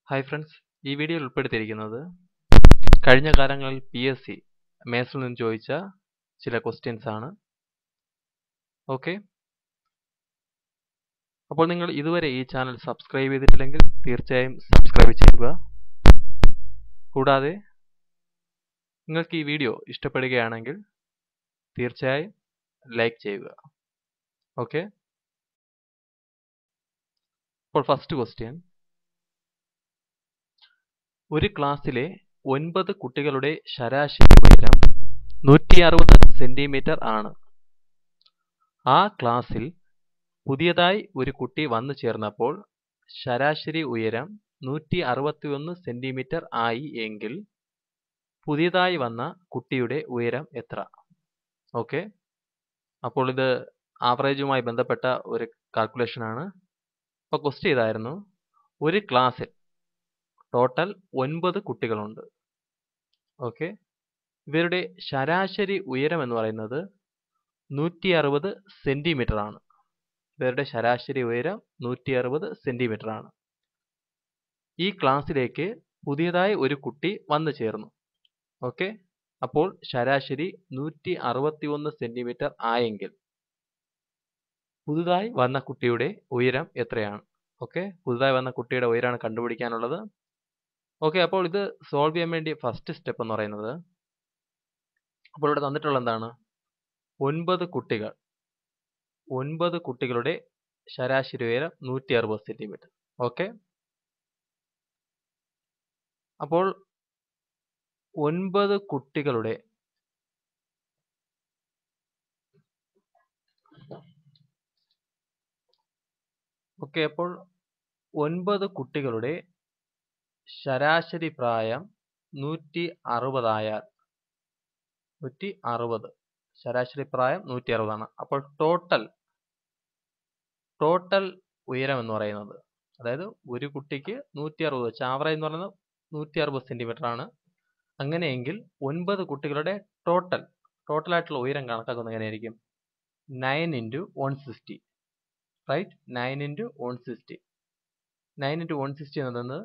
hi friends ഈ വീഡിയോയിൽ ഉൾപ്പെടുത്തിയിരിക്കുന്നത് കഴിഞ്ഞ കാലങ്ങളിൽ പി എസ് സി മേസിൽ നിന്ന് ചോദിച്ച ചില ക്വസ്റ്റ്യൻസ് ആണ് ഓക്കെ അപ്പോൾ നിങ്ങൾ ഇതുവരെ ഈ ചാനൽ സബ്സ്ക്രൈബ് ചെയ്തിട്ടില്ലെങ്കിൽ തീർച്ചയായും സബ്സ്ക്രൈബ് ചെയ്യുക കൂടാതെ നിങ്ങൾക്ക് ഈ വീഡിയോ ഇഷ്ടപ്പെടുകയാണെങ്കിൽ തീർച്ചയായും ലൈക്ക് ചെയ്യുക ഓക്കെ അപ്പോൾ ഫസ്റ്റ് ക്വസ്റ്റ്യൻ ഒരു ക്ലാസ്സിലെ ഒൻപത് കുട്ടികളുടെ ശരാശരി ഉയരം നൂറ്റി അറുപത് സെന്റിമീറ്റർ ആണ് ആ ക്ലാസ്സിൽ പുതിയതായി ഒരു കുട്ടി വന്നു ചേർന്നപ്പോൾ ശരാശരി ഉയരം നൂറ്റി അറുപത്തിയൊന്ന് സെന്റിമീറ്റർ ആയി എങ്കിൽ പുതിയതായി വന്ന കുട്ടിയുടെ ഉയരം എത്ര ഓക്കെ അപ്പോൾ ഇത് ആവറേജുമായി ബന്ധപ്പെട്ട ഒരു കാൽക്കുലേഷൻ ആണ് അപ്പോൾ ക്വസ്റ്റ്യൻ ഇതായിരുന്നു ഒരു ക്ലാസ്സിൽ ടോട്ടൽ ഒൻപത് കുട്ടികളുണ്ട് ഓക്കെ ഇവരുടെ ശരാശരി ഉയരം എന്ന് പറയുന്നത് നൂറ്റി അറുപത് സെന്റിമീറ്റർ ആണ് ഇവരുടെ ശരാശരി ഉയരം നൂറ്റി അറുപത് സെന്റിമീറ്റർ ആണ് ഈ ക്ലാസ്സിലേക്ക് പുതിയതായി ഒരു കുട്ടി വന്നു ചേർന്നു ഓക്കെ അപ്പോൾ ശരാശരി നൂറ്റി അറുപത്തി ഒന്ന് സെന്റിമീറ്റർ ആയെങ്കിൽ പുതുതായി വന്ന കുട്ടിയുടെ ഉയരം എത്രയാണ് ഓക്കെ പുതുതായി വന്ന കുട്ടിയുടെ ഉയരമാണ് കണ്ടുപിടിക്കാനുള്ളത് ഓക്കെ അപ്പോൾ ഇത് സോൾവ് ചെയ്യാൻ വേണ്ടി ഫസ്റ്റ് സ്റ്റെപ്പ് എന്ന് പറയുന്നത് അപ്പോൾ ഇവിടെ തന്നിട്ടുള്ള എന്താണ് ഒൻപത് കുട്ടികൾ ഒൻപത് കുട്ടികളുടെ ശരാശരി ഉയരം നൂറ്റി അറുപത് സെന്റിമീറ്റർ ഓക്കെ അപ്പോൾ ഒൻപത് കുട്ടികളുടെ ഓക്കെ അപ്പോൾ ഒൻപത് കുട്ടികളുടെ ശരാശരി പ്രായം നൂറ്റി അറുപതായാൽ നൂറ്റി അറുപത് ശരാശരി പ്രായം നൂറ്റി അറുപതാണ് അപ്പോൾ ടോട്ടൽ ടോട്ടൽ ഉയരം എന്ന് പറയുന്നത് അതായത് ഒരു കുട്ടിക്ക് നൂറ്റി അറുപത് വെച്ച് ആവറേജ് എന്ന് പറയുന്നത് നൂറ്റി അറുപത് സെന്റിമീറ്റർ ആണ് അങ്ങനെയെങ്കിൽ ഒൻപത് കുട്ടികളുടെ ടോട്ടൽ ടോട്ടൽ ആയിട്ടുള്ള ഉയരം കണക്കാക്കുന്നത് എങ്ങനെയായിരിക്കും nine into one sixty right nine into one sixty nine into one sixty എന്ന് പറയുന്നത്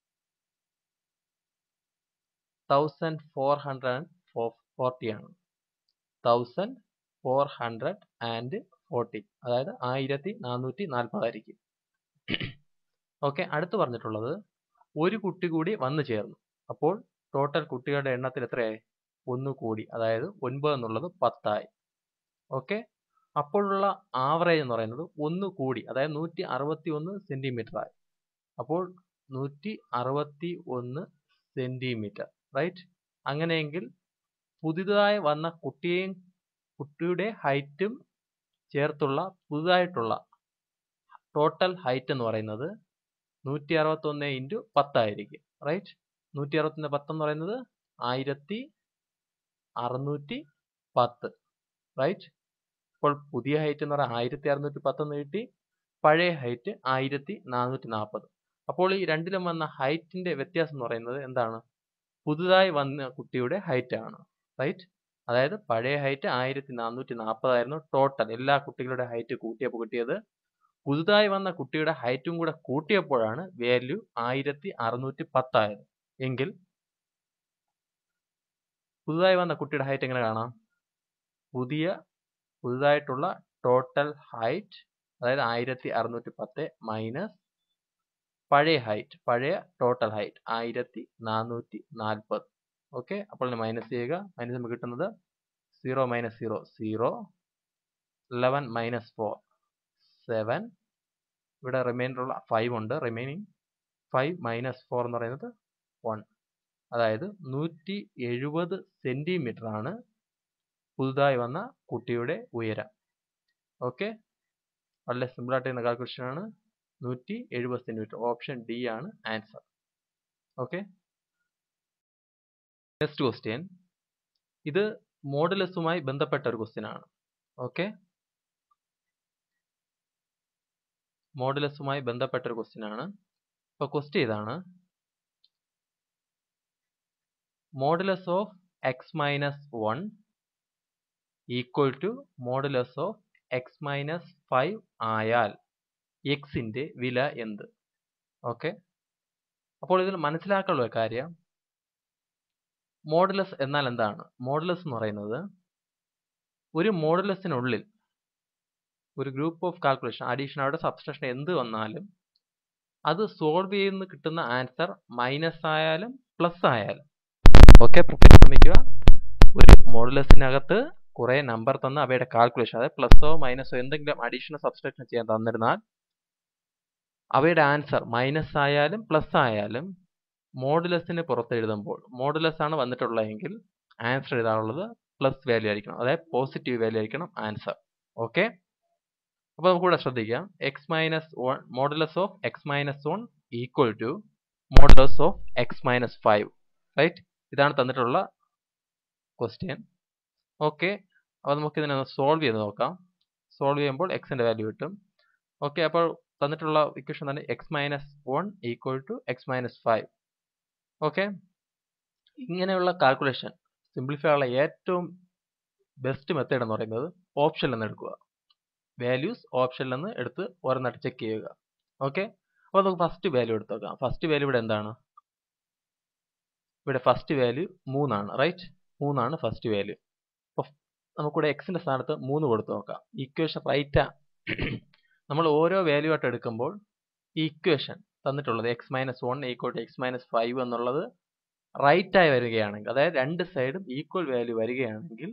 thousand four hundred and forty ആണ് thousand four hundred and forty അതായത് ആയിരത്തി നാനൂറ്റി നാൽപ്പതായിരിക്കും ഓക്കെ അടുത്ത് പറഞ്ഞിട്ടുള്ളത് ഒരു കുട്ടി കൂടി വന്നു ചേർന്നു അപ്പോൾ ടോട്ടൽ കുട്ടികളുടെ എണ്ണത്തിൽ എത്രയായി ഒന്ന് കൂടി അതായത് ഒൻപത് എന്നുള്ളത് പത്തായി ഓക്കെ അപ്പോഴുള്ള ആവറേജ് എന്ന് പറയുന്നത് ഒന്ന് കൂടി അതായത് നൂറ്റി അറുപത്തി ഒന്ന് സെന്റിമീറ്റർ ആയി അപ്പോൾ നൂറ്റി അറുപത്തി ഒന്ന് സെന്റിമീറ്റർ റൈറ്റ് അങ്ങനെയെങ്കിൽ പുതിയതായി വന്ന കുട്ടിയെയും കുട്ടിയുടെ ഹൈറ്റും ചേർത്തുള്ള പുതുതായിട്ടുള്ള ടോട്ടൽ ഹൈറ്റ് എന്ന് പറയുന്നത് നൂറ്റി അറുപത്തി ഒന്ന് ഇൻറ്റു പത്തായിരിക്കും റൈറ്റ് നൂറ്റി അറുപത്തൊന്ന് പത്ത് എന്ന് പറയുന്നത് ആയിരത്തി അറുന്നൂറ്റി പത്ത് റൈറ്റ് അപ്പോൾ പുതിയ ഹൈറ്റ് എന്ന് പറയുന്നത് ആയിരത്തി അറുന്നൂറ്റി പത്ത് എന്ന് കിട്ടി പഴയ ഹൈറ്റ് ആയിരത്തി നാനൂറ്റി നാൽപ്പത് അപ്പോൾ ഈ രണ്ടിലും വന്ന ഹൈറ്റിന്റെ വ്യത്യാസം എന്ന് പറയുന്നത് എന്താണ് പുതുതായി വന്ന കുട്ടിയുടെ ഹൈറ്റ് ആണ് റൈറ്റ് അതായത് പഴയ ഹൈറ്റ് ആയിരത്തി നാനൂറ്റി നാൽപ്പതായിരുന്നു ടോട്ടൽ എല്ലാ കുട്ടികളുടെ ഹൈറ്റ് കൂട്ടിയപ്പോൾ കിട്ടിയത് പുതുതായി വന്ന കുട്ടിയുടെ ഹൈറ്റും കൂടെ കൂട്ടിയപ്പോഴാണ് വാല്യൂ ആയിരത്തി അറുന്നൂറ്റി പത്തായത് എങ്കിൽ പുതുതായി വന്ന കുട്ടിയുടെ ഹൈറ്റ് എങ്ങനെ കാണാം പുതിയ പുതുതായിട്ടുള്ള ടോട്ടൽ ഹൈറ്റ് അതായത് ആയിരത്തി അറുന്നൂറ്റി പത്ത് മൈനസ് പഴയ ഹൈറ്റ് പഴയ ടോട്ടൽ ഹൈറ്റ് ആയിരത്തി നാനൂറ്റി നാൽപ്പത് ഓക്കെ അപ്പോൾ മൈനസ് ചെയ്യുക മൈനസ് നമുക്ക് കിട്ടുന്നത് zero minus zero zero eleven minus four seven ഇവിടെ റിമൈൻഡർ ഉള്ള ഫൈവ് ഉണ്ട് റിമൈനിങ് ഫൈവ് മൈനസ് ഫോർ എന്ന് പറയുന്നത് വൺ അതായത് നൂറ്റി എഴുപത് സെന്റിമീറ്റർ ആണ് പുതുതായി വന്ന കുട്ടിയുടെ ഉയരം ഓക്കെ വളരെ സിമ്പിൾ ആയിട്ട് ചെയ്യുന്ന കാൽക്കുലേഷൻ ആണ് നൂറ്റി എഴുപത് സെന്റിമീറ്റർ ഓപ്ഷൻ ഡി ആണ് ആൻസർ ഓക്കെ നെക്സ്റ്റ് ക്വസ്റ്റ്യൻ ഇത് മോഡുലസുമായി ബന്ധപ്പെട്ട ഒരു ക്വസ്റ്റ്യൻ ആണ് ഓക്കെ മോഡുലസുമായി ബന്ധപ്പെട്ട ഒരു ക്വസ്റ്റ്യൻ ആണ് അപ്പോൾ ക്വസ്റ്റ്യൻ ഇതാണ് modulus of x minus one equal to modulus of x minus five ആയാൽ എക്സിന്റെ വില എന്ത് ഓക്കെ അപ്പോൾ ഇതിൽ മനസ്സിലാക്കാനുള്ള ഒരു കാര്യം മോഡുലസ് എന്നാൽ എന്താണ് മോഡുലസ് എന്ന് പറയുന്നത് ഒരു മോഡുലസിനുള്ളിൽ ഒരു ഗ്രൂപ്പ് ഓഫ് കാൽക്കുലേഷൻ അഡീഷൻ അവിടെ സബ്സ്ട്രക്ഷൻ എന്ത് വന്നാലും അത് സോൾവ് ചെയ്യുന്ന കിട്ടുന്ന ആൻസർ മൈനസ് ആയാലും പ്ലസ് ആയാലും ഓക്കെ ശ്രമിക്കുക ഒരു മോഡുലസിനകത്ത് കുറെ നമ്പർ തന്ന് അവയുടെ കാൽക്കുലേഷൻ അതായത് പ്ലസോ മൈനസോ എന്തെങ്കിലും അഡീഷണൽ സബ്സ്ട്രക്ഷൻ ചെയ്യാൻ തന്നിരുന്നാൽ അവയുടെ ആൻസർ മൈനസ് ആയാലും പ്ലസ് ആയാലും മോഡുലസിന് പുറത്ത് എഴുതുമ്പോൾ മോഡുലസ് ആണ് വന്നിട്ടുള്ളതെങ്കിൽ ആൻസർ എഴുതാനുള്ളത് പ്ലസ് വാല്യൂ ആയിരിക്കണം അതായത് പോസിറ്റീവ് വാല്യൂ ആയിരിക്കണം ആൻസർ ഓക്കെ അപ്പോൾ നമുക്ക് കൂടെ ശ്രദ്ധിക്കാം x minus one modulus of x minus one equal to modulus of x minus five right ഇതാണ് തന്നിട്ടുള്ള ക്വസ്റ്റ്യൻ ഓക്കെ അപ്പോൾ നമുക്ക് ഇതിനെ സോൾവ് ചെയ്ത് നോക്കാം സോൾവ് ചെയ്യുമ്പോൾ എക്സിൻ്റെ വാല്യൂ കിട്ടും ഓക്കെ അപ്പോൾ തന്നിട്ടുള്ള ഇക്വേഷൻ തന്നെ x minus one equal to x minus five okay ഇങ്ങനെയുള്ള കാൽക്കുലേഷൻ സിംപ്ലിഫൈ ഉള്ള ഏറ്റവും ബെസ്റ്റ് മെത്തേഡ് എന്ന് പറയുന്നത് ഓപ്ഷനിൽ നിന്ന് എടുക്കുക വാല്യൂസ് ഓപ്ഷനിൽ നിന്ന് എടുത്ത് ഓരോന്നായിട്ട് ചെക്ക് ചെയ്യുക ഓക്കെ അപ്പോൾ നമുക്ക് ഫസ്റ്റ് വാല്യൂ എടുത്ത് നോക്കാം ഫസ്റ്റ് വാല്യൂ ഇവിടെ എന്താണ് ഇവിടെ ഫസ്റ്റ് വാല്യൂ മൂന്നാണ് റൈറ്റ് മൂന്നാണ് ഫസ്റ്റ് വാല്യൂ അപ്പോൾ നമുക്കിവിടെ എക്സിൻ്റെ സ്ഥാനത്ത് മൂന്ന് കൊടുത്ത് നോക്കാം ഇക്വേഷൻ റൈറ്റാ നമ്മൾ ഓരോ വാല്യൂ ആയിട്ട് എടുക്കുമ്പോൾ ഈ ഇക്വേഷൻ തന്നിട്ടുള്ളത് x minus one equal to x minus five എന്നുള്ളത് റൈറ്റ് ആയി വരികയാണെങ്കിൽ അതായത് രണ്ട് സൈഡും ഈക്വൽ വാല്യൂ വരികയാണെങ്കിൽ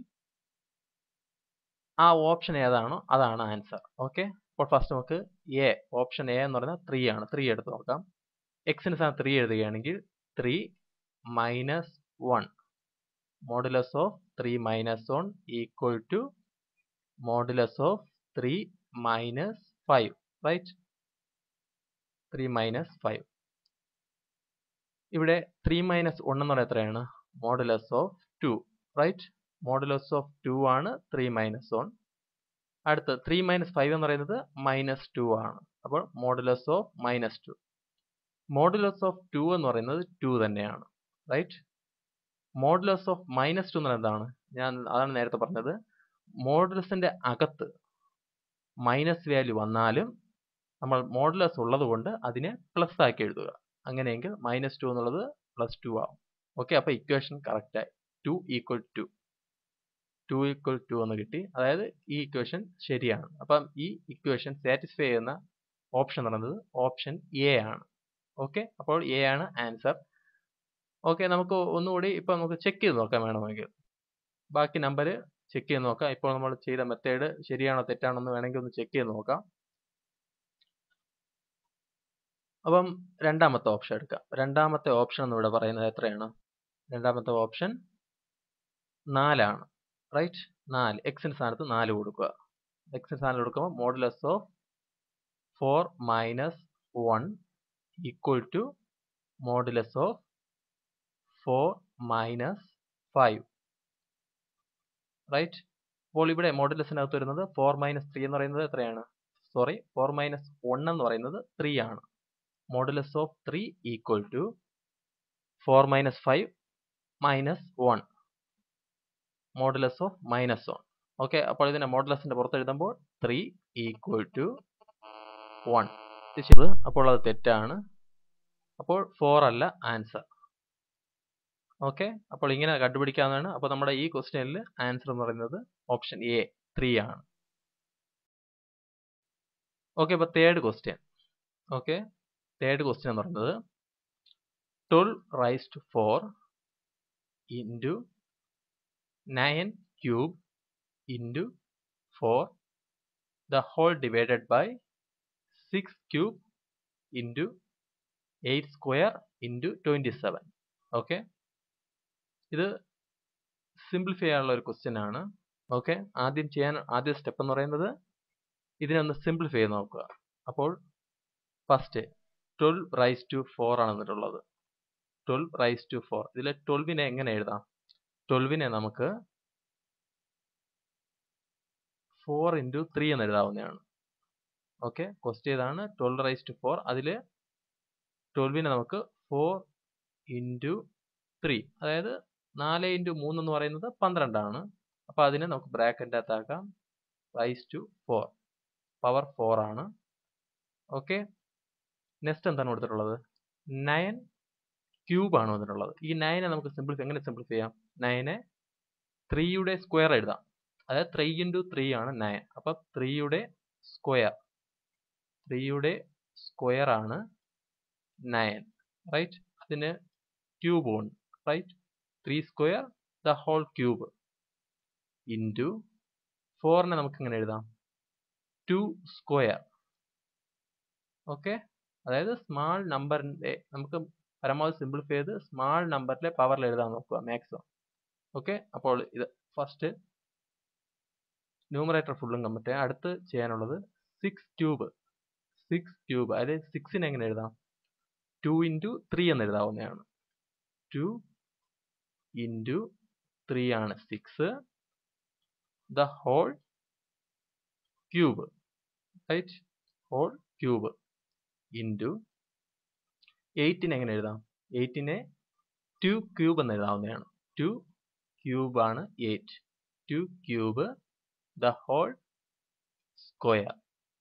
ആ ഓപ്ഷൻ ഏതാണോ അതാണ് ആൻസർ ഓക്കെ അപ്പോൾ ഫസ്റ്റ് നമുക്ക് എ ഓപ്ഷൻ എ എന്ന് പറയുന്നത് ത്രീ ആണ് ത്രീ എടുത്ത് നോക്കാം എക്സിന് സ്ഥാനം ത്രീ എഴുതുകയാണെങ്കിൽ three minus one modulus of three minus one equal to modulus of three minus five right three minus five ഇവിടെ ത്രീ മൈനസ് വൺ എന്ന് പറയുന്നത് എത്രയാണ് modulus of two right modulus of two ആണ് ത്രീ മൈനസ് വൺ അടുത്ത് three minus five എന്ന് പറയുന്നത് minus two ആണ് അപ്പോൾ modulus of minus two modulus of two എന്ന് പറയുന്നത് ടു തന്നെയാണ് right modulus of minus two എന്ന് പറയുന്നത് എന്താണ് ഞാൻ അതാണ് നേരത്തെ പറഞ്ഞത് മോഡുലസിന്റെ അകത്ത് മൈനസ് വാല്യൂ വന്നാലും നമ്മൾ മോഡുലസ് ഉള്ളത് കൊണ്ട് അതിനെ പ്ലസ് ആക്കി എഴുതുക അങ്ങനെയെങ്കിൽ മൈനസ് ടു എന്നുള്ളത് പ്ലസ് ടു ആവും ഓക്കെ അപ്പോൾ ഇക്വേഷൻ കറക്റ്റ് ആയി two equal to two equal to എന്ന് കിട്ടി അതായത് ഈ ഇക്വേഷൻ ശരിയാണ് അപ്പം ഈ ഇക്വേഷൻ സാറ്റിസ്ഫൈ ചെയ്യുന്ന ഓപ്ഷൻ എന്ന് പറയുന്നത് ഓപ്ഷൻ എ ആണ് ഓക്കെ അപ്പോൾ എ ആണ് ആൻസർ ഓക്കെ നമുക്ക് ഒന്നുകൂടി ഇപ്പം നമുക്ക് ചെക്ക് ചെയ്ത് നോക്കാം വേണമെങ്കിൽ ബാക്കി നമ്പർ ചെക്ക് ചെയ്ത് നോക്കാം ഇപ്പോൾ നമ്മൾ ചെയ്ത മെത്തേഡ് ശരിയാണോ തെറ്റാണോ എന്ന് വേണമെങ്കിൽ ഒന്ന് ചെക്ക് ചെയ്ത് നോക്കാം അപ്പം രണ്ടാമത്തെ ഓപ്ഷൻ എടുക്കാം രണ്ടാമത്തെ ഓപ്ഷൻ എന്ന് ഇവിടെ പറയുന്നത് എത്രയാണ് രണ്ടാമത്തെ ഓപ്ഷൻ നാലാണ് റൈറ്റ് നാല് എക്സിന് സ്ഥാനത്ത് നാല് കൊടുക്കുക എക്സിന് സ്ഥാനം കൊടുക്കുമ്പോൾ modulus of four minus one equal to modulus of four minus five right അപ്പോൾ ഇവിടെ മോഡുലസിനകത്ത് വരുന്നത് ഫോർ മൈനസ് ത്രീ എന്ന് പറയുന്നത് എത്രയാണ് സോറി ഫോർ മൈനസ് വൺ എന്ന് പറയുന്നത് ത്രീ ആണ് modulus of three equal to four minus five minus one modulus of minus one okay അപ്പോൾ ഇതിനെ മോഡുലസിന്റെ പുറത്ത് എഴുതുമ്പോൾ ത്രീ ഈക്വൽ ടു വൺ ചെയ്ത് അപ്പോൾ അത് തെറ്റാണ് അപ്പോൾ ഫോർ അല്ല ആൻസർ ഓക്കെ അപ്പോൾ ഇങ്ങനെ കണ്ടുപിടിക്കാവുന്നതാണ് അപ്പോൾ നമ്മുടെ ഈ ക്വസ്റ്റ്യനിൽ ആൻസർ എന്ന് പറയുന്നത് ഓപ്ഷൻ എ ത്രീ ആണ് ഓക്കെ അപ്പോൾ third question okay third question എന്ന് പറയുന്നത് twelve raise to four into nine cube into four the whole divided by six cube into eight square into twenty seven okay ഇത് simplify ചെയ്യാനുള്ള ഒരു question ആണ് okay ആദ്യം ചെയ്യാൻ ആദ്യ സ്റ്റെപ്പ് എന്ന് പറയുന്നത് ഇതിനെ ഒന്ന് സിംപ്ലിഫൈ ചെയ്ത് നോക്കുക അപ്പോൾ first twelve raise to four ആണ് എന്നിട്ടുള്ളത് ട്വൽവ് റൈസ് ടു ഫോർ ഇതിൽ ട്വൽവിനെ എങ്ങനെ എഴുതാം ട്വൽവിനെ നമുക്ക് ഫോർ ഇൻറ്റു ത്രീ എന്ന് എഴുതാവുന്നതാണ് ഓക്കെ ക്വസ്റ്റ്യൻ ഇതാണ് ട്വൽവ് റൈസ് ടു ഫോർ അതിൽ ട്വൽവിനെ നമുക്ക് ഫോർ ഇൻറ്റു ത്രീ അതായത് നാല് ഇൻറ്റു മൂന്ന് എന്ന് പറയുന്നത് പന്ത്രണ്ടാണ് അപ്പോൾ അതിനെ നമുക്ക് ബ്രാക്കറ്റിൻ്റെ അകത്താക്കാം raise to four power four ആണ് ഓക്കെ നെക്സ്റ്റ് എന്താണ് കൊടുത്തിട്ടുള്ളത് നയൻ ക്യൂബ് ആണ് വന്നിട്ടുള്ളത് ഈ നയനെ നമുക്ക് സിംപ്ലിഫൈ എങ്ങനെ സിംപ്ലിഫൈ ചെയ്യാം നയനെ ത്രീയുടെ സ്ക്വയർ എഴുതാം അതായത് ത്രീ ഇൻറ്റു ത്രീ ആണ് നയൻ അപ്പം ത്രീയുടെ സ്ക്വയർ ത്രീയുടെ സ്ക്വയർ ആണ് നയൻ റൈറ്റ് അതിന് ക്യൂബ് ഉണ്ട് right three square the whole cube into ഫോറിനെ നമുക്ക് എങ്ങനെ എഴുതാം ടു സ്ക്വയർ ഓക്കെ അതായത് സ്മാൾ നമ്പറിൻ്റെ നമുക്ക് പരമാവധി സിംപ്ലിഫൈ ചെയ്ത് സ്മാൾ നമ്പറിലെ പവറിൽ എഴുതാൻ നോക്കുക മാക്സിമം ഓക്കെ അപ്പോൾ ഇത് ഫസ്റ്റ് ന്യൂമറേറ്റർ ഫുള്ളും കമ്പ്ലീറ്റ് ചെയ്യാം അടുത്ത് ചെയ്യാനുള്ളത് സിക്സ് ക്യൂബ് സിക്സ് ക്യൂബ് അതായത് സിക്സിനെ എങ്ങനെ എഴുതാം ടു ഇൻറ്റു ത്രീ എന്ന് എഴുതാവുന്നതാണ് ടു ഇൻറ്റു ത്രീ ആണ് six the whole cube right whole cube into എയ്റ്റിനെ എങ്ങനെ എഴുതാം എയ്റ്റിനെ ടു ക്യൂബ് എന്ന് എഴുതാവുന്നതാണ് ടു ക്യൂബ് ആണ് eight two cube the whole square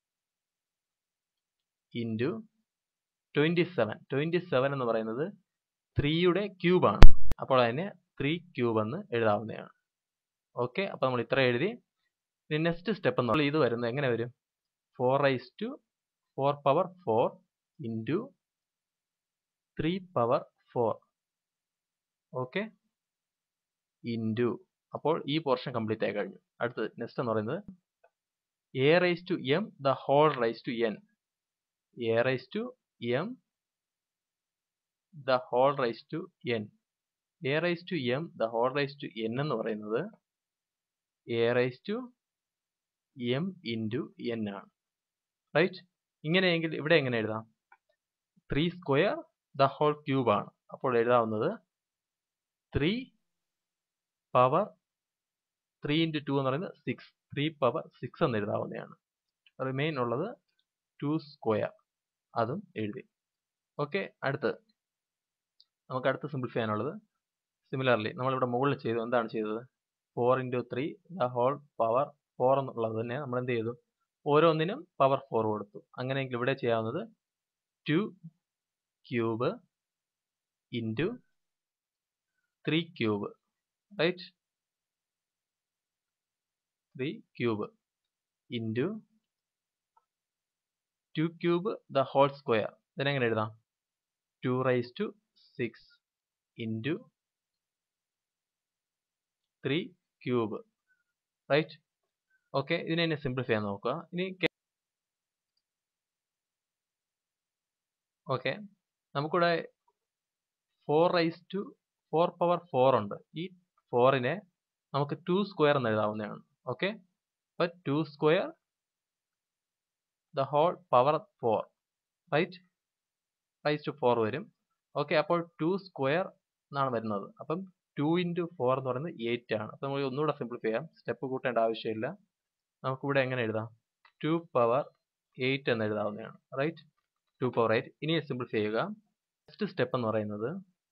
into twenty seven twenty seven എന്ന് പറയുന്നത് ത്രീയുടെ ക്യൂബാണ് അപ്പോൾ അതിനെ ത്രീ ക്യൂബ് എന്ന് എഴുതാവുന്നതാണ് ഓക്കെ അപ്പോൾ നമ്മൾ ഇത്ര എഴുതി ഇനി നെക്സ്റ്റ് സ്റ്റെപ്പ് എന്നുള്ള ഇത് വരുന്നത് എങ്ങനെ വരും four raise to four power four into three power four okay into അപ്പോൾ ഈ പോർഷൻ കംപ്ലീറ്റ് ആയി കഴിഞ്ഞു അടുത്തത് നെക്സ്റ്റ് എന്ന് പറയുന്നത് a raise to m the whole raise to n a raise to m the whole raise to n a raise to m the whole raise to n എന്ന് പറയുന്നത് a raise to m into n ആണ് right ഇങ്ങനെയെങ്കിൽ ഇവിടെ എങ്ങനെ എഴുതാം three square the whole cube ആണ് അപ്പോൾ എഴുതാവുന്നത് three power three into two എന്ന് പറയുന്നത് സിക്സ് ത്രീ പവർ സിക്സ് എന്ന് എഴുതാവുന്നതാണ് റിമെയിൻ ഉള്ളത് ടു സ്ക്വയർ അതും എഴുതി ഓക്കെ അടുത്ത് നമുക്ക് അടുത്ത് സിംപ്ലിഫൈ ചെയ്യാനുള്ളത് സിമിലർലി നമ്മളിവിടെ മുകളിൽ ചെയ്തു എന്താണ് ചെയ്തത് four into three the whole power four എന്നുള്ളത് തന്നെ നമ്മൾ എന്ത് ചെയ്തു ഓരോന്നിനും പവർ ഫോർ കൊടുത്തു അങ്ങനെയെങ്കിൽ ഇവിടെ ചെയ്യാവുന്നത് two cube into three cube right three cube into two cube the whole square ഇതിനെങ്ങനെ എഴുതാം two raise to six into three cube right okay ഇതിനെ തന്നെ സിംപ്ലിഫൈ ചെയ്യാൻ നോക്കുക ഇനി ഓക്കെ നമുക്കിവിടെ four raise to four power four ഉണ്ട് ഈ ഫോറിനെ നമുക്ക് ടു സ്ക്വയർ എന്ന് എഴുതാവുന്നതാണ് ഓക്കെ അപ്പോൾ two square the whole power four right raise to four വരും ഓക്കെ അപ്പോൾ ടു സ്ക്വയർ എന്നാണ് വരുന്നത് അപ്പം ടു ഇൻറ്റു ഫോർ എന്ന് പറയുന്നത് എയ്റ്റ് ആണ് അപ്പോൾ നമുക്ക് ഒന്നുകൂടെ സിംപ്ലിഫൈ ചെയ്യാം സ്റ്റെപ്പ് കൂട്ടേണ്ട ആവശ്യമില്ല നമുക്കിവിടെ എങ്ങനെ എഴുതാം ടു പവർ എയ്റ്റ് എന്ന് എഴുതാവുന്നതാണ് റൈറ്റ് ടു പവർ എയ്റ്റ് ഇനി സിംപ്ലിഫൈ ചെയ്യുക നെക്സ്റ്റ് സ്റ്റെപ്പ് എന്ന് പറയുന്നത്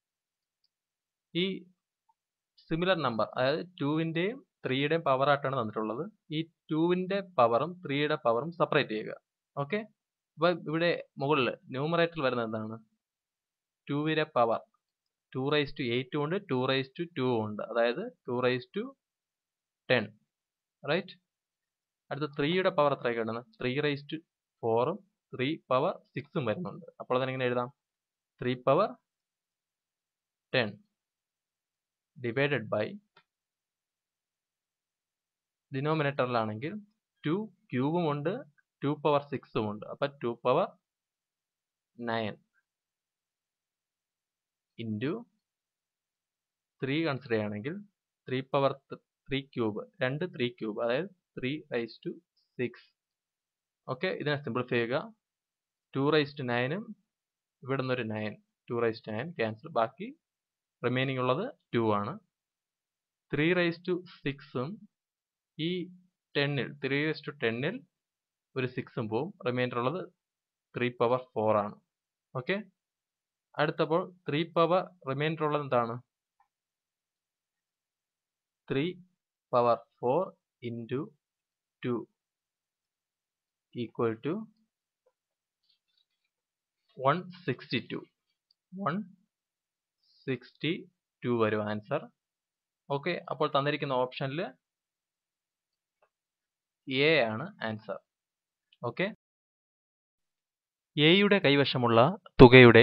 ഈ സിമിലർ നമ്പർ അതായത് ടുവിൻ്റെയും ത്രീയുടെയും പവർ ആയിട്ടാണ് തന്നിട്ടുള്ളത് ഈ ടുവിൻ്റെ പവറും ത്രീയുടെ പവറും സെപ്പറേറ്റ് ചെയ്യുക ഓക്കെ അപ്പോൾ ഇവിടെ മുകളിൽ ന്യൂമറേറ്ററിൽ വരുന്നത് എന്താണ് ടുവിലെ പവർ ടു റൈസ് ടു എയ്റ്റും ഉണ്ട് ടു റൈസ് ടു ടു ഉണ്ട് അതായത് two raise to ten right അടുത്ത ത്രീയുടെ പവർ എത്രയൊക്കെ ഉണ്ടെന്ന് ത്രീ റൈസ് ടു ഫോറും ത്രീ പവർ സിക്സും വരുന്നുണ്ട് അപ്പോൾ അതിനെങ്ങനെ എഴുതാം three power ten divided by ഡിനോമിനേറ്ററിലാണെങ്കിൽ ടു ക്യൂബും ഉണ്ട് ടു പവർ സിക്സും ഉണ്ട് അപ്പം two power nine into three consider ചെയ്യുകയാണെങ്കിൽ ത്രീ പവർ ത്രീ ക്യൂബ് രണ്ട് ത്രീ ക്യൂബ് അതായത് three raise to six okay ഇതിനെ സിംപ്ലിഫൈ ചെയ്യുക ടു റൈസ് ടു നയനും ഇവിടെ നിന്നൊരു nine two raise to nine cancel ബാക്കി റിമൈനിങ് ഉള്ളത് ടു ആണ് ത്രീ റൈസ് ടു സിക്സും ഈ ടെന്നിൽ ത്രീ റൈസ് ടു ടെന്നിൽ ഒരു സിക്സും പോവും റിമൈൻഡർ ഉള്ളത് ത്രീ പവർ ഫോർ ആണ് ഓക്കെ അടുത്തപ്പോൾ ത്രീ പവർ റിമൈൻഡർ ഉള്ളത് എന്താണ് three power four into two equal to one sixty two one sixty two വരും ആൻസർ ഓക്കെ അപ്പോൾ തന്നിരിക്കുന്ന ഓപ്ഷനിൽ എ ആണ് ആൻസർ ഓക്കെ എയുടെ കൈവശമുള്ള തുകയുടെ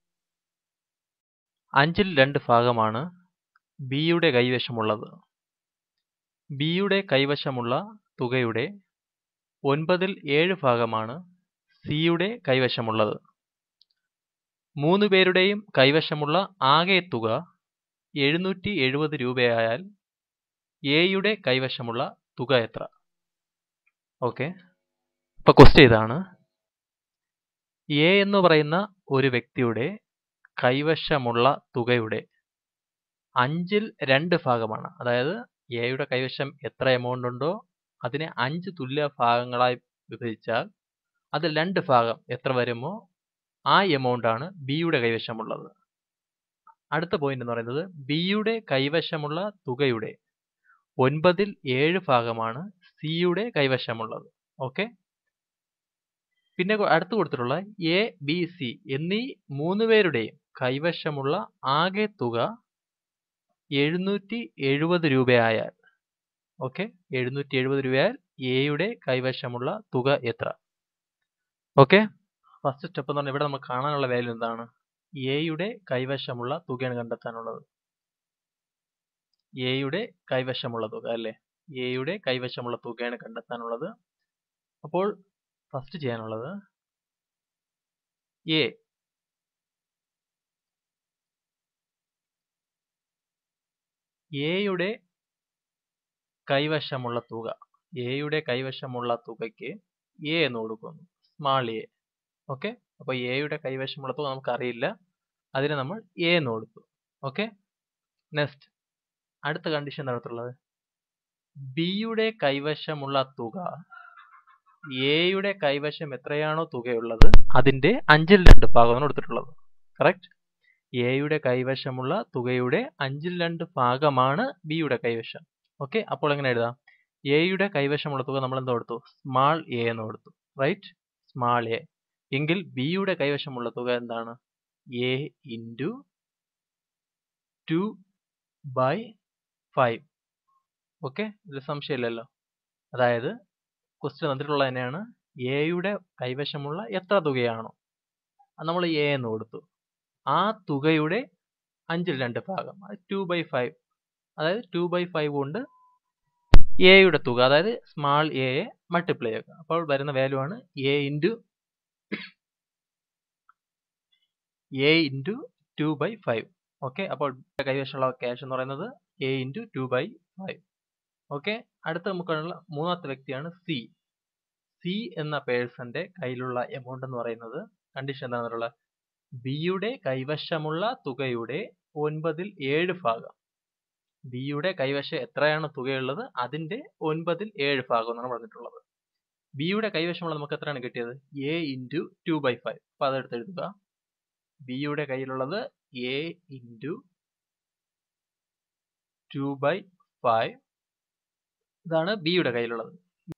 അഞ്ചിൽ രണ്ട് ഭാഗമാണ് ബിയുടെ കൈവശമുള്ളത് ബിയുടെ കൈവശമുള്ള തുകയുടെ ഒൻപതിൽ ഏഴ് ഭാഗമാണ് സിയുടെ കൈവശമുള്ളത് മൂന്ന് പേരുടെയും കൈവശമുള്ള ആകെ തുക എഴുന്നൂറ്റി എഴുപത് രൂപയായാൽ എയുടെ കൈവശമുള്ള തുക എത്ര ഓക്കെ ഇപ്പൊ ക്വസ്റ്റ്യൻ ഇതാണ് എ എന്ന് പറയുന്ന ഒരു വ്യക്തിയുടെ കൈവശമുള്ള തുകയുടെ അഞ്ചിൽ രണ്ട് ഭാഗമാണ് അതായത് എയുടെ കൈവശം എത്ര എമൗണ്ട് ഉണ്ടോ അതിനെ അഞ്ച് തുല്യ ഭാഗങ്ങളായി വിഭജിച്ചാൽ അതിൽ രണ്ട് ഭാഗം എത്ര വരുമോ ആ എമൗണ്ട് ആണ് ബിയുടെ കൈവശമുള്ളത് അടുത്ത പോയിന്റ് എന്ന് പറയുന്നത് ബിയുടെ കൈവശമുള്ള തുകയുടെ ഒൻപതിൽ ഏഴ് ഭാഗമാണ് സിയുടെ കൈവശമുള്ളത് ഓക്കെ പിന്നെ അടുത്ത് കൊടുത്തിട്ടുള്ള എ ബി സി എന്നീ മൂന്ന് പേരുടെയും കൈവശമുള്ള ആകെ തുക എഴുന്നൂറ്റി എഴുപത് രൂപയായാൽ ഓക്കെ എഴുന്നൂറ്റി എഴുപത് രൂപയാൽ എയുടെ കൈവശമുള്ള തുക എത്ര ഓക്കെ ഫസ്റ്റ് സ്റ്റെപ്പ് എന്ന് പറഞ്ഞാൽ ഇവിടെ നമുക്ക് കാണാനുള്ള വാല്യൂ എന്താണ് എയുടെ കൈവശമുള്ള തുകയാണ് കണ്ടെത്താനുള്ളത് എയുടെ കൈവശമുള്ള തുക അല്ലേ എയുടെ കൈവശമുള്ള തുകയാണ് കണ്ടെത്താനുള്ളത് അപ്പോൾ ഫസ്റ്റ് ചെയ്യാനുള്ളത് എ എയുടെ കൈവശമുള്ള തുക എയുടെ കൈവശമുള്ള തുകയ്ക്ക് എ എന്ന് കൊടുക്കുന്നു സ്മാൾ എ ഓക്കെ അപ്പോൾ എയുടെ കൈവശമുള്ള തുക നമുക്കറിയില്ല അതിന് നമ്മൾ എ എന്ന് കൊടുത്തു ഓക്കെ നെക്സ്റ്റ് അടുത്ത കണ്ടീഷൻ നടത്തുള്ളത് ബിയുടെ കൈവശമുള്ള തുക എയുടെ കൈവശം എത്രയാണോ തുകയുള്ളത് അതിന്റെ അഞ്ചിൽ രണ്ട് ഭാഗമാണ് എടുത്തിട്ടുള്ളത് കറക്റ്റ് എയുടെ കൈവശമുള്ള തുകയുടെ അഞ്ചിൽ രണ്ട് ഭാഗമാണ് ബിയുടെ കൈവശം ഓക്കെ അപ്പോൾ എങ്ങനെ എഴുതാം എയുടെ കൈവശമുള്ള തുക നമ്മൾ എന്താ കൊടുത്തു സ്മാൾ എ എന്ന് കൊടുത്തു റൈറ്റ് സ്മാൾ എ എങ്കിൽ ബിയുടെ കൈവശമുള്ള തുക എന്താണ് A into two by five okay ഇതിൽ സംശയമില്ലല്ലോ അതായത് ക്വസ്റ്റ്യൻ തന്നിട്ടുള്ളത് തന്നെയാണ് എയുടെ കൈവശമുള്ള എത്ര തുകയാണോ നമ്മൾ എ എന്ന് കൊടുത്തു ആ തുകയുടെ അഞ്ചിൽ രണ്ട് ഭാഗം ടു ബൈ ഫൈവ് അതായത് ടു ബൈ ഫൈവ് കൊണ്ട് എയുടെ തുക അതായത് സ്മാൾ എയെ മൾട്ടിപ്ലൈ ചെയ്യുക അപ്പോൾ വരുന്ന വാല്യൂ ആണ് A into A into two by five okay അപ്പോൾ കൈവശമുള്ള ക്യാഷ് എന്ന് പറയുന്നത് A into two by five okay അടുത്ത നമുക്കുള്ള മൂന്നാമത്തെ വ്യക്തിയാണ് സി സി എന്ന പേഴ്സന്റെ കയ്യിലുള്ള എമൗണ്ട് എന്ന് പറയുന്നത് കണ്ടീഷൻ എന്താണെന്നുള്ള ബിയുടെ കൈവശമുള്ള തുകയുടെ ഒൻപതിൽ ഏഴ് ഭാഗം ബിയുടെ കൈവശം എത്രയാണ് തുകയുള്ളത് അതിന്റെ ഒൻപതിൽ ഏഴ് ഭാഗം എന്നാണ് പറഞ്ഞിട്ടുള്ളത് ബിയുടെ കൈവശമുള്ള നമുക്ക് എത്രയാണ് കിട്ടിയത് A into two by five അപ്പൊ അതെടുത്ത് എഴുതുക ബിയുടെ കയ്യിലുള്ളത് A into two by five ഇതാണ് ബിയുടെ കയ്യിലുള്ളത്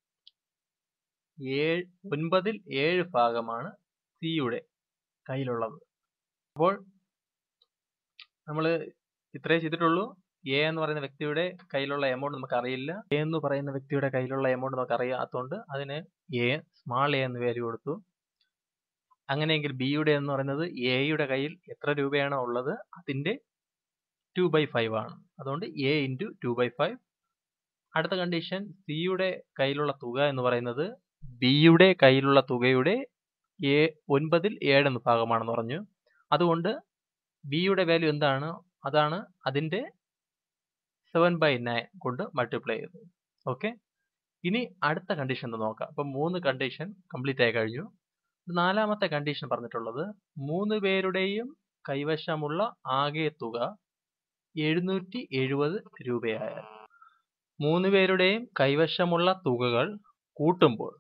ഏഴ് ഒൻപതിൽ ഏഴ് ഭാഗമാണ് സിയുടെ കയ്യിലുള്ളത് അപ്പോൾ നമ്മൾ ഇത്രേ ചെയ്തിട്ടുള്ളൂ എ എന്ന് പറയുന്ന വ്യക്തിയുടെ കയ്യിലുള്ള എമൗണ്ട് നമുക്ക് അറിയില്ല എ എന്ന് പറയുന്ന വ്യക്തിയുടെ കയ്യിലുള്ള എമൗണ്ട് നമുക്ക് അറിയാത്തതുകൊണ്ട് അതിന് എ സ്മാൾ എ എന്ന് പേര് കൊടുത്തു അങ്ങനെയെങ്കിൽ ബിയുടെ എന്ന് പറയുന്നത് എയുടെ കയ്യിൽ എത്ര രൂപയാണോ ഉള്ളത് അതിന്റെ ടു ബൈ ഫൈവ് ആണ് അതുകൊണ്ട് A into two by five അടുത്ത കണ്ടീഷൻ സിയുടെ കയ്യിലുള്ള തുക എന്ന് പറയുന്നത് ബിയുടെ കയ്യിലുള്ള തുകയുടെ എ ഒൻപതിൽ ഏഴ് എന്ന ഭാഗമാണെന്ന് പറഞ്ഞു അതുകൊണ്ട് ബിയുടെ വാല്യൂ എന്താണ് അതാണ് അതിന്റെ സെവൻ ബൈ നയൻ കൊണ്ട് മൾട്ടിപ്ലൈ ചെയ്തു ഓക്കെ ഇനി അടുത്ത കണ്ടീഷൻ ഒന്ന് നോക്കാം അപ്പം മൂന്ന് കണ്ടീഷൻ കംപ്ലീറ്റ് ആയി കഴിഞ്ഞു നാലാമത്തെ കണ്ടീഷൻ പറഞ്ഞിട്ടുള്ളത് മൂന്ന് പേരുടെയും കൈവശമുള്ള ആകെ തുക എഴുന്നൂറ്റി എഴുപത് രൂപയായാൽ മൂന്ന് പേരുടെയും കൈവശമുള്ള തുകകൾ കൂട്ടുമ്പോൾ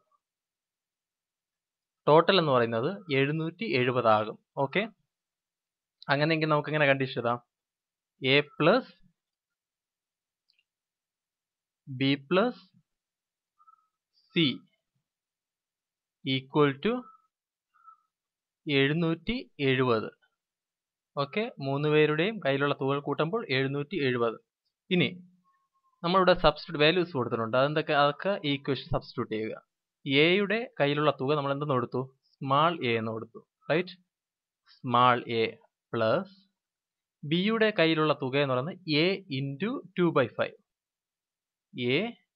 ടോട്ടൽ എന്ന് പറയുന്നത് എഴുന്നൂറ്റി എഴുപത് ആകും ഓക്കെ അങ്ങനെയെങ്കിൽ നമുക്ക് എങ്ങനെ കണ്ടീഷൻ ഇടാം A plus B plus C equal to എഴുന്നൂറ്റി എഴുപത് ഓക്കെ മൂന്ന് പേരുടെയും കയ്യിലുള്ള തുകകൾ കൂട്ടുമ്പോൾ എഴുന്നൂറ്റി എഴുപത് ഇനി നമ്മളിവിടെ സബ്സ്റ്റിറ്റ്യൂട്ട് വാല്യൂസ് കൊടുത്തിട്ടുണ്ട് അതെന്തൊക്കെ അതൊക്കെ ഈ ഇക്വേഷൻ സബ്സ്റ്റിറ്റ്യൂട്ട് ചെയ്യുക എയുടെ കയ്യിലുള്ള തുക നമ്മൾ എന്തെന്ന് കൊടുത്തു സ്മാൾ എ എന്ന് കൊടുത്തു റൈറ്റ് സ്മാൾ എ പ്ലസ് ബിയുടെ കയ്യിലുള്ള തുക എന്ന് പറയുന്നത് A into two by five A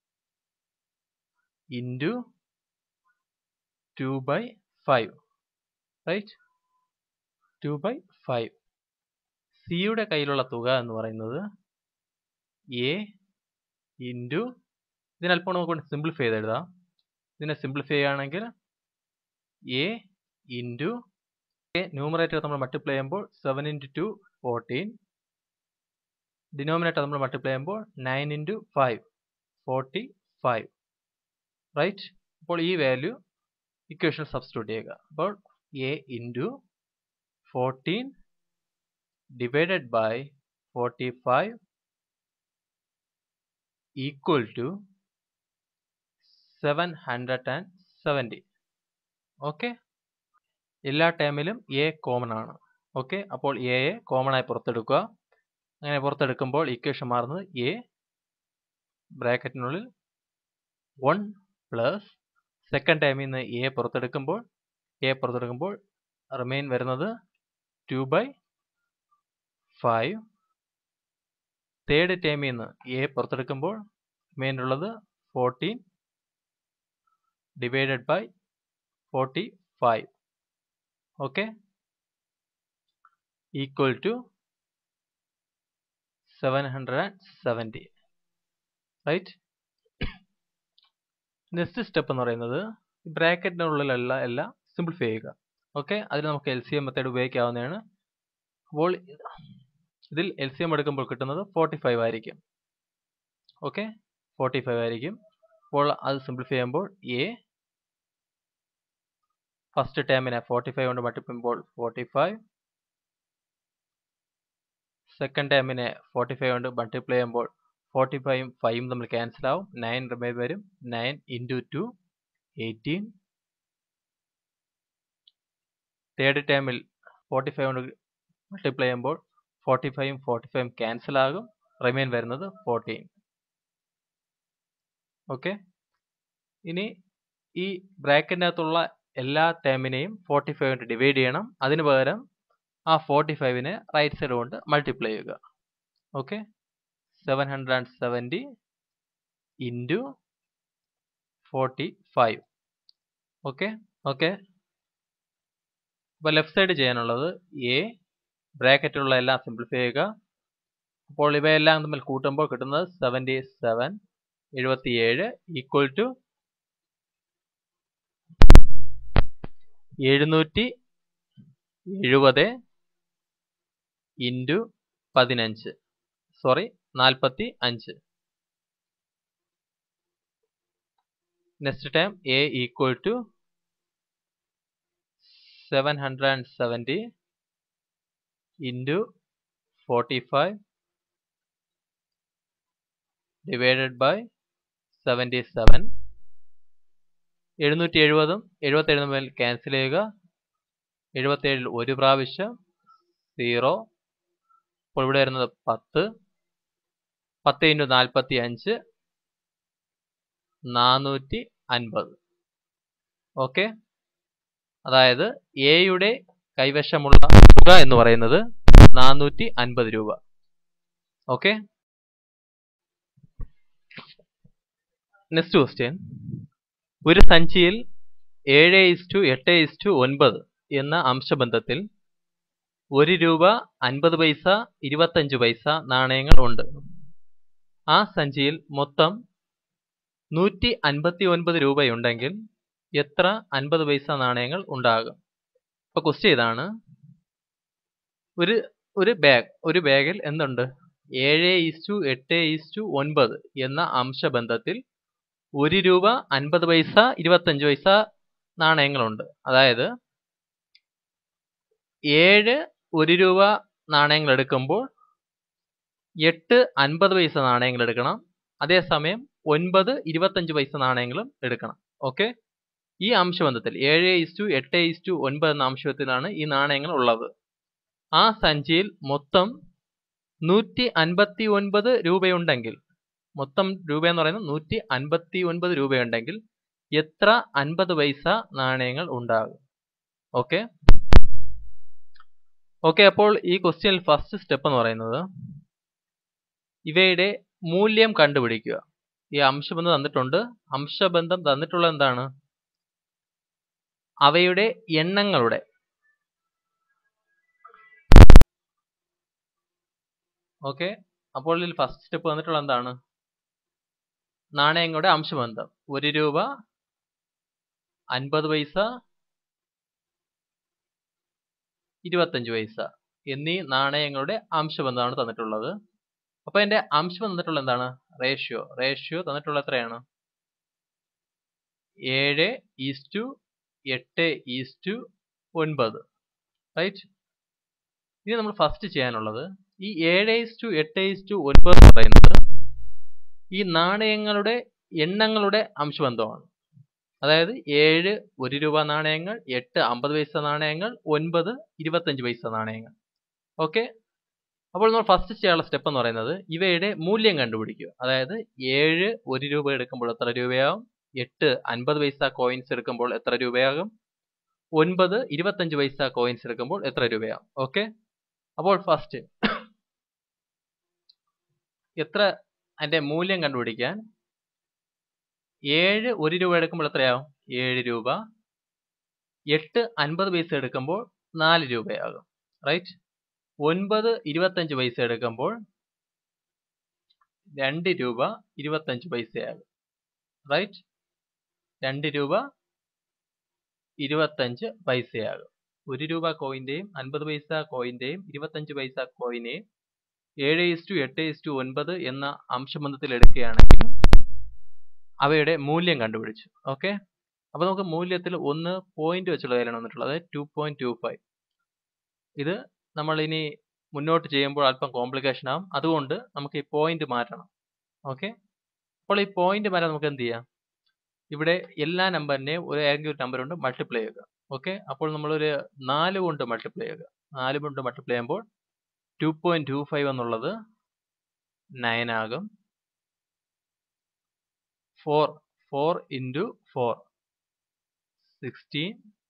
into two by five right two by five സിയുടെ കയ്യിലുള്ള തുക എന്ന് പറയുന്നത് എ ഇൻറ്റു ഇതിനല്പം നമുക്ക് സിംപ്ലിഫൈ ചെയ്ത് എഴുതാം ഇതിനെ സിംപ്ലിഫൈ ചെയ്യുകയാണെങ്കിൽ എ ഇൻറ്റു ന്യൂമറേറ്റർ നമ്മൾ മൾട്ടിപ്ലൈ ചെയ്യുമ്പോൾ seven into two fourteen denominator നമ്മൾ മൾട്ടിപ്ലൈ ചെയ്യുമ്പോൾ nine into five forty five right അപ്പോൾ ഈ വാല്യൂ ഇക്വേഷൻ സബ്സ്റ്റിറ്റ്യൂട്ട് ചെയ്യുക അപ്പോൾ A into fourteen divided by forty five equal to seven hundred and seventy okay എല്ലാ ടേമിലും എ കോമൺ ആണ് okay അപ്പോൾ എയെ കോമൺ ആയി പുറത്തെടുക്കുക അങ്ങനെ പുറത്തെടുക്കുമ്പോൾ ഇക്വേഷൻ മാറുന്നത് എ ബ്രാക്കറ്റിനുള്ളിൽ വൺ പ്ലസ് സെക്കൻഡ് ടൈമിൽ നിന്ന് എ പുറത്തെടുക്കുമ്പോൾ എ പുറത്തെടുക്കുമ്പോൾ റിമെയിൻ വരുന്നത് ടു ബൈ ഫൈവ് തേർഡ് ടൈമിൽ നിന്ന് എ പുറത്തെടുക്കുമ്പോൾ റിമെയിൻ ഉള്ളത് fourteen divided by forty five okay equal to seven hundred and seventy right next step എന്ന് പറയുന്നത് ബ്രാക്കറ്റിനുള്ളിലുള്ള എല്ലാം സിംപ്ലിഫൈ ചെയ്യുക ഓക്കെ അതിന് നമുക്ക് എൽ സി എം മെത്തേഡ് ഉപയോഗിക്കാവുന്നതാണ് അപ്പോൾ ഇതിൽ എൽ സി എം എടുക്കുമ്പോൾ കിട്ടുന്നത് ഫോർട്ടി ഫൈവ് ആയിരിക്കും ഓക്കെ ഫോർട്ടി ഫൈവ് ആയിരിക്കും അപ്പോൾ അത് സിംപ്ലിഫൈ ചെയ്യുമ്പോൾ എ ഫസ്റ്റ് ടേമിനെ ഫോർട്ടി ഫൈവ് കൊണ്ട് മൾട്ടിപ്ലൈ ചെയ്യുമ്പോൾ ഫോർട്ടി ഫൈവ് സെക്കൻഡ് ടേമിനെ ഫോർട്ടി ഫൈവ് കൊണ്ട് മൾട്ടിപ്ലൈ ചെയ്യുമ്പോൾ ഫോർട്ടി ഫൈവും ഫൈവും തമ്മിൽ ക്യാൻസൽ ആവും നയൻ റിമൈൻ വരും nine into two eighteen third ടേമിൽ ഫോർട്ടി ഫൈവ് കൊണ്ട് മൾട്ടിപ്ലൈ ചെയ്യുമ്പോൾ ഫോർട്ടി ഫൈവും ഫോർട്ടി ഫൈവും ക്യാൻസൽ ആകും റിമൈൻ വരുന്നത് ഫോർട്ടീൻ ഓക്കെ ഇനി ഈ ബ്രാക്കറ്റിനകത്തുള്ള എല്ലാ ടേമിനെയും ഫോർട്ടി ഫൈവ് കൊണ്ട് ഡിവൈഡ് ചെയ്യണം അതിന് പകരം ആ ഫോർട്ടി ഫൈവിനെ റൈറ്റ് സൈഡ് കൊണ്ട് മൾട്ടിപ്ലൈ ചെയ്യുക okay seven hundred and seventy into forty five okay okay അപ്പോൾ ലെഫ്റ്റ് സൈഡ് ചെയ്യാനുള്ളത് എ ബ്രാക്കറ്റിലുള്ള എല്ലാം സിംപ്ലിഫൈ ചെയ്യുക അപ്പോൾ ഇവയെല്ലാം തമ്മിൽ കൂട്ടുമ്പോൾ കിട്ടുന്നത് സെവൻറ്റി സെവൻ എഴുപത്തിയേഴ് ഈക്വൽ ടു എഴുന്നൂറ്റി എഴുപത് ഇൻറ്റു പതിനഞ്ച് സോറി നാൽപ്പത്തി അഞ്ച് next time A equal to seven hundred and seventy into forty five divided by seventy seven എഴുന്നൂറ്റി എഴുപതും എഴുപത്തേഴ് തമ്മിൽ ക്യാൻസൽ ചെയ്യുക എഴുപത്തേഴിൽ ഒരു പ്രാവശ്യം സീറോ അപ്പോൾ ഇവിടെ വരുന്നത് പത്ത് പത്ത് ഇൻറ്റു നാൽപ്പത്തി അഞ്ച് നാനൂറ്റി അൻപത് ഓക്കെ അതായത് എയുടെ കൈവശമുള്ള തുക എന്ന് പറയുന്നത് നാനൂറ്റി അൻപത് രൂപ ഓക്കെ നെക്സ്റ്റ് ക്വസ്റ്റ്യൻ ഒരു സഞ്ചിയിൽ ഏഴ് ഇസ്റ്റു എട്ട് ഇസ്റ്റു ഒൻപത് എന്ന അംശബന്ധത്തിൽ ഒരു രൂപ അൻപത് പൈസ ഇരുപത്തഞ്ച് പൈസ നാണയങ്ങൾ ഉണ്ട് ആ സഞ്ചിയിൽ മൊത്തം നൂറ്റി അൻപത്തി ഒൻപത് രൂപയുണ്ടെങ്കിൽ എത്ര അൻപത് പൈസ നാണയങ്ങൾ ഉണ്ടാകും അപ്പോൾ ക്വസ്റ്റ്യൻ ഇതാണ് ഒരു ഒരു ബാഗ് ഒരു ബാഗിൽ എന്തുണ്ട് ഏഴ് ഈസ്റ്റു എട്ട് ഈസ്റ്റു ഒൻപത് എന്ന അംശബന്ധത്തിൽ ഒരു രൂപ അൻപത് പൈസ ഇരുപത്തഞ്ച് പൈസ നാണയങ്ങളുണ്ട് അതായത് ഏഴ് ഒരു രൂപ നാണയങ്ങൾ എടുക്കുമ്പോൾ എട്ട് അൻപത് പൈസ നാണയങ്ങൾ എടുക്കണം അതേസമയം ഒൻപത് ഇരുപത്തഞ്ച് പൈസ നാണയങ്ങളും എടുക്കണം ഓക്കെ ഈ അംശബന്ധത്തിൽ ഏഴ് ഇസ്റ്റു എട്ട് ഇസ്റ്റു ഒൻപത് എന്ന അംശബന്ധത്തിലാണ് ഈ നാണയങ്ങൾ ഉള്ളത് ആ സഞ്ചിയിൽ മൊത്തം നൂറ്റി അൻപത്തി ഒൻപത് രൂപയുണ്ടെങ്കിൽ മൊത്തം രൂപ എന്ന് പറയുന്നത് നൂറ്റി അൻപത്തി ഒൻപത് രൂപയുണ്ടെങ്കിൽ എത്ര അൻപത് പൈസ നാണയങ്ങൾ ഉണ്ടാകും ഓക്കെ ഓക്കെ അപ്പോൾ ഈ ക്വസ്റ്റ്യനിൽ ഫസ്റ്റ് സ്റ്റെപ്പ് എന്ന് പറയുന്നത് ഇവയുടെ മൂല്യം കണ്ടുപിടിക്കുക ഈ അംശബന്ധം തന്നിട്ടുണ്ട് അംശബന്ധം തന്നിട്ടുള്ളത് എന്താണ് അവയുടെ എണ്ണങ്ങളുടെ ഓക്കെ അപ്പോൾ ഇതിൽ ഫസ്റ്റ് സ്റ്റെപ്പ് വന്നിട്ടുള്ള എന്താണ് നാണയങ്ങളുടെ അംശബന്ധം ഒരു രൂപ അൻപത് പൈസ ഇരുപത്തഞ്ച് പൈസ എന്നീ നാണയങ്ങളുടെ അംശബന്ധമാണ് തന്നിട്ടുള്ളത് അപ്പൊ എന്റെ അംശം തന്നിട്ടുള്ള എന്താണ് റേഷ്യോ റേഷ്യോ തന്നിട്ടുള്ള എത്രയാണ് ഏഴ് ഈസ്റ്റു എട്ട് ഈസ്റ്റു ഒൻപത് റൈറ്റ് ഇനി നമ്മൾ ഫസ്റ്റ് ചെയ്യാനുള്ളത് ഈ ഏഴ് ഈസ്റ്റു എട്ട് ഈസ്റ്റു ഒൻപത് എന്ന് പറയുന്നത് ഈ നാണയങ്ങളുടെ എണ്ണങ്ങളുടെ അംശബന്ധമാണ് അതായത് ഏഴ് ഒരു രൂപ നാണയങ്ങൾ എട്ട് അമ്പത് പൈസ നാണയങ്ങൾ ഒൻപത് ഇരുപത്തഞ്ച് പൈസ നാണയങ്ങൾ ഓക്കെ അപ്പോൾ നമ്മൾ ഫസ്റ്റ് ചെയ്യാനുള്ള സ്റ്റെപ്പ് എന്ന് പറയുന്നത് ഇവയുടെ മൂല്യം കണ്ടുപിടിക്കുക അതായത് ഏഴ് ഒരു രൂപ എടുക്കുമ്പോൾ എത്ര രൂപയാകും എട്ട് അൻപത് പൈസ കോയിൻസ് എടുക്കുമ്പോൾ എത്ര രൂപയാകും ഒൻപത് ഇരുപത്തഞ്ച് പൈസ കോയിൻസ് എടുക്കുമ്പോൾ എത്ര രൂപയാകും ഓക്കെ അപ്പോൾ ഫസ്റ്റ് എത്ര അതിന്റെ മൂല്യം കണ്ടുപിടിക്കാൻ ഏഴ് ഒരു രൂപ എടുക്കുമ്പോൾ എത്രയാവും ഏഴ് രൂപ എട്ട് അൻപത് പൈസ എടുക്കുമ്പോൾ നാല് രൂപയാകും റൈറ്റ് ഒൻപത് ഇരുപത്തഞ്ച് പൈസ എടുക്കുമ്പോൾ രണ്ട് രൂപ ഇരുപത്തഞ്ച് പൈസയാകും റൈറ്റ് രണ്ട് രൂപ ഇരുപത്തഞ്ച് പൈസയാകും ഒരു രൂപ കോയിന്റെയും അൻപത് പൈസ കോയിന്റെയും ഇരുപത്തഞ്ച് പൈസ കോയിനെയും ഏഴ് ഇസ്റ്റു എട്ട് ഇസ്റ്റു ഒൻപത് എന്ന അംശബന്ധത്തിൽ എടുക്കുകയാണെങ്കിൽ അവയുടെ മൂല്യം കണ്ടുപിടിച്ചു ഓക്കെ അപ്പൊ നമുക്ക് മൂല്യത്തിൽ ഒന്ന് പോയിന്റ് വെച്ചുള്ള കാര്യമാണ് വന്നിട്ടുള്ളത് ടു പോയിന്റ് ടു ഫൈവ് ഇത് നമ്മൾ ഇനി മുന്നോട്ട് ചെയ്യുമ്പോൾ അല്പം കോംപ്ലിക്കേഷൻ ആവും അതുകൊണ്ട് നമുക്ക് ഈ പോയിന്റ് മാറ്റണം ഓക്കെ അപ്പോൾ ഈ പോയിന്റ് മാറ്റാൻ നമുക്ക് എന്ത് ചെയ്യാം ഇവിടെ എല്ലാ നമ്പറിനെയും ഒരു ഏതെങ്കിലും ഒരു നമ്പർ കൊണ്ട് മൾട്ടിപ്ലൈ ചെയ്യുക ഓക്കെ അപ്പോൾ നമ്മളൊരു നാല് കൊണ്ട് മൾട്ടിപ്ലൈ ചെയ്യുക നാല് കൊണ്ട് മൾട്ടിപ്ലൈ ചെയ്യുമ്പോൾ ടു പോയിന്റ് ടു ഫൈവ് എന്നുള്ളത് നയൻ ആകും four four into four sixteen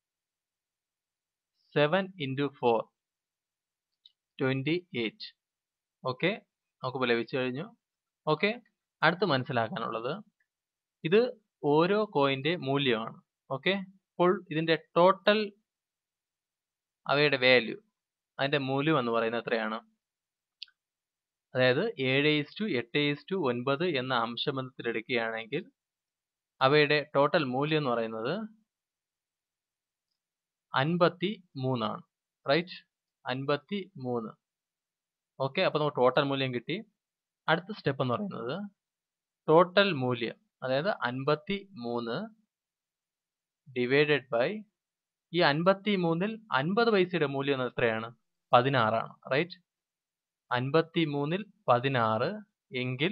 seven into four twenty eight okay നമുക്കിപ്പോൾ ലഭിച്ചു കഴിഞ്ഞു ഓക്കെ അടുത്ത് മനസ്സിലാക്കാനുള്ളത് ഇത് ഓരോ കോയിന്റെ മൂല്യമാണ് ഓക്കെ അപ്പോൾ ഇതിന്റെ ടോട്ടൽ അവയുടെ വാല്യൂ അതിന്റെ മൂല്യം എന്ന് പറയുന്നത് എത്രയാണ് അതായത് ഏഴ് ഈസ്റ്റു എട്ട് ഈസ്റ്റു ഒൻപത് എന്ന അംശബന്ധത്തിൽ എടുക്കുകയാണെങ്കിൽ അവയുടെ ടോട്ടൽ മൂല്യം എന്ന് പറയുന്നത് അൻപത്തി മൂന്നാണ് റൈറ്റ് അൻപത്തി മൂന്ന് ഓക്കെ അപ്പോൾ നമുക്ക് ടോട്ടൽ മൂല്യം കിട്ടി അടുത്ത സ്റ്റെപ്പ് എന്ന് പറയുന്നത് ടോട്ടൽ മൂല്യം അതായത് അൻപത്തി മൂന്ന് ഡിവൈഡഡ് ബൈ ഈ അൻപത്തി മൂന്നിൽ അൻപത് പൈസയുടെ മൂല്യം എത്രയാണ് പതിനാറാണ് റൈറ്റ് അൻപത്തി മൂന്നിൽ പതിനാറ് എങ്കിൽ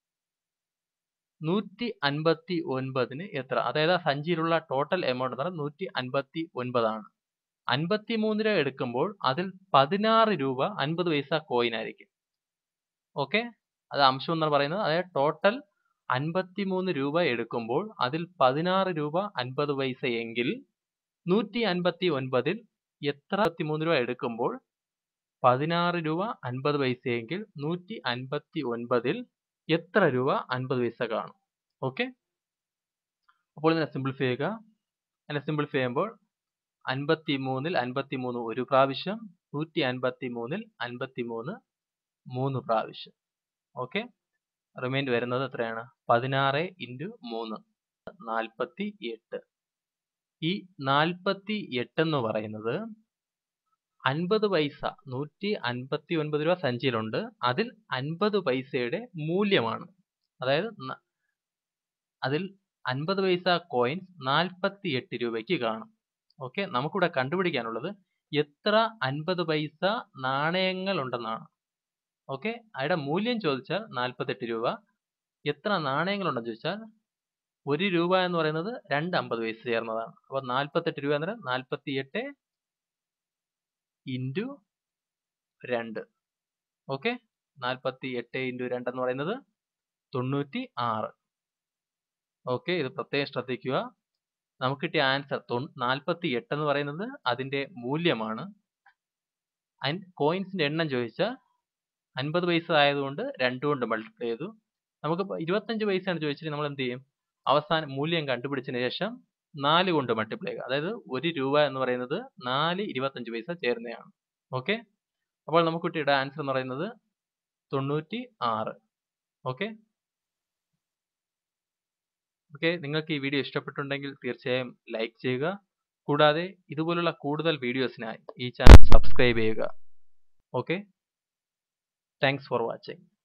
നൂറ്റി അൻപത്തി ഒൻപതിന് എത്ര അതായത് ആ സഞ്ചിയിലുള്ള ടോട്ടൽ എമൗണ്ട് എന്ന് പറയുന്നത് നൂറ്റി അൻപത്തി ഒൻപതാണ് അൻപത്തി മൂന്ന് രൂപ എടുക്കുമ്പോൾ അതിൽ പതിനാറ് രൂപ അൻപത് പൈസ കോയിൻ ആയിരിക്കും ഓക്കെ അത് അംശം എന്ന് പറയുന്നത് അതായത് ടോട്ടൽ അൻപത്തി മൂന്ന് രൂപ എടുക്കുമ്പോൾ അതിൽ പതിനാറ് രൂപ അൻപത് പൈസ എങ്കിൽ നൂറ്റി അൻപത്തി ഒൻപതിൽ എത്ര മൂന്ന് രൂപ എടുക്കുമ്പോൾ പതിനാറ് രൂപ അൻപത് പൈസയെങ്കിൽ നൂറ്റി അൻപത്തി ഒൻപതിൽ എത്ര രൂപ അൻപത് പൈസ കാണും ഓക്കെ അപ്പോൾ ഇതിനെ സിംപ്ലിഫൈ ചെയ്യുക അതിനെ സിംപ്ലിഫൈ ചെയ്യുമ്പോൾ അൻപത്തി മൂന്നിൽ അൻപത്തി മൂന്ന് ഒരു പ്രാവശ്യം നൂറ്റി അൻപത്തി മൂന്നിൽ അൻപത്തി മൂന്ന് മൂന്ന് പ്രാവശ്യം ഓക്കെ റിമൈൻഡ് വരുന്നത് എത്രയാണ് പതിനാറ് ഇൻറ്റു മൂന്ന് നാൽപ്പത്തി എട്ട് ഈ നാൽപ്പത്തി എട്ട് എന്ന് പറയുന്നത് അൻപത് പൈസ നൂറ്റി അൻപത്തി ഒൻപത് രൂപ സഞ്ചിയിലുണ്ട് അതിൽ അൻപത് പൈസയുടെ മൂല്യമാണ് അതായത് അതിൽ അൻപത് പൈസ കോയിൻസ് നാൽപ്പത്തി എട്ട് രൂപയ്ക്ക് കാണും ഓക്കെ നമുക്കിവിടെ കണ്ടുപിടിക്കാനുള്ളത് എത്ര അൻപത് പൈസ നാണയങ്ങൾ ഉണ്ടെന്നാണ് ഓക്കെ അവിടെ മൂല്യം ചോദിച്ചാൽ നാൽപ്പത്തെട്ട് രൂപ എത്ര നാണയങ്ങൾ ഉണ്ടെന്ന് ചോദിച്ചാൽ ഒരു രൂപ എന്ന് പറയുന്നത് രണ്ട് അമ്പത് പൈസ ചേർന്നതാണ് അപ്പോൾ നാൽപ്പത്തെട്ട് രൂപ എന്ന് നാൽപ്പത്തി എട്ട് ഇൻറ്റു രണ്ട് ഓക്കെ നാൽപ്പത്തി എട്ട് ഇൻറ്റു രണ്ട് എന്ന് പറയുന്നത് തൊണ്ണൂറ്റി ആറ് ഓക്കെ ഇത് പ്രത്യേകം ശ്രദ്ധിക്കുക നമുക്ക് കിട്ടിയ ആൻസർ നാൽപ്പത്തി എട്ട് എന്ന് പറയുന്നത് അതിന്റെ മൂല്യമാണ് കോയിൻസിന്റെ എണ്ണം ചോദിച്ചാൽ അൻപത് പൈസ ആയതുകൊണ്ട് രണ്ട് കൊണ്ട് മൾട്ടിപ്ലൈ ചെയ്തു നമുക്ക് ഇരുപത്തഞ്ച് പൈസയാണ് ചോദിച്ചിട്ട് നമ്മൾ എന്ത് ചെയ്യും അവസാന മൂല്യം കണ്ടുപിടിച്ചതിന് ശേഷം നാല് കൊണ്ട് മൾട്ടിപ്ലൈ ചെയ്യുക അതായത് ഒരു രൂപ എന്ന് പറയുന്നത് നാല് ഇരുപത്തഞ്ച് പൈസ ചേരുന്നതാണ് ഓക്കെ അപ്പോൾ നമുക്ക് കിട്ടിയ ആൻസർ എന്ന് പറയുന്നത് തൊണ്ണൂറ്റി ആറ് ഓക്കെ ഓക്കെ നിങ്ങൾക്ക് ഈ വീഡിയോ ഇഷ്ടപ്പെട്ടുണ്ടെങ്കിൽ തീർച്ചയായും ലൈക്ക് ചെയ്യുക കൂടാതെ ഇതുപോലുള്ള കൂടുതൽ വീഡിയോസിനായി ഈ ചാനൽ സബ്സ്ക്രൈബ് ചെയ്യുക ഓക്കെ താങ്ക്സ് ഫോർ വാച്ചിങ്